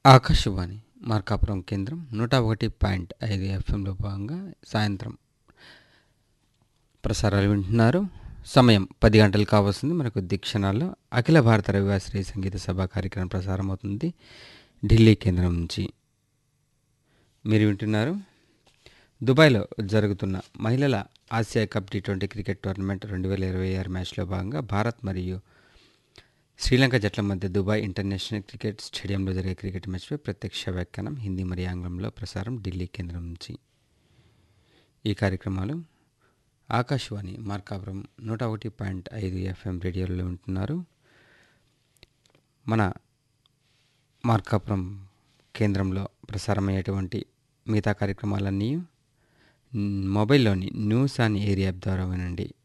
ఆకాశవాణి మార్కాపురం కేంద్రం నూట ఒకటి పాయింట్ ఐదు ఎఫ్ఎంలో భాగంగా సాయంత్రం ప్రసారాలు వింటున్నారు సమయం పది గంటలు కావస్తుంది మనకు క్షణాల్లో అఖిల భారత రవివాశ్రీ సంగీత సభ కార్యక్రమం ప్రసారం అవుతుంది ఢిల్లీ కేంద్రం నుంచి మీరు వింటున్నారు దుబాయ్లో జరుగుతున్న మహిళల Asia cup T twenty cricket tournament రెండు వేల ఇరవై ఆరు మ్యాచ్లో భాగంగా భారత్ మరియు శ్రీలంక జట్ల మధ్య దుబాయ్ ఇంటర్నేషనల్ క్రికెట్ స్టేడియంలో జరిగే క్రికెట్ మ్యాచ్పై ప్రత్యక్ష వ్యాఖ్యానం హిందీ మరియు ఆంగ్లంలో ప్రసారం ఢిల్లీ కేంద్రం నుంచి ఈ కార్యక్రమాలు ఆకాశవాణి మార్కాపురం నూట ఒకటి పాయింట్ ఐదు ఎఫ్ఎం రేడియోలో వింటున్నారు మన మార్కాపురం కేంద్రంలో ప్రసారమయ్యేటువంటి మిగతా కార్యక్రమాలన్నీ మ్, మొబైల్లోని న్యూస్ ఆన్ ఎయిర్ యాప్ ద్వారా వినండి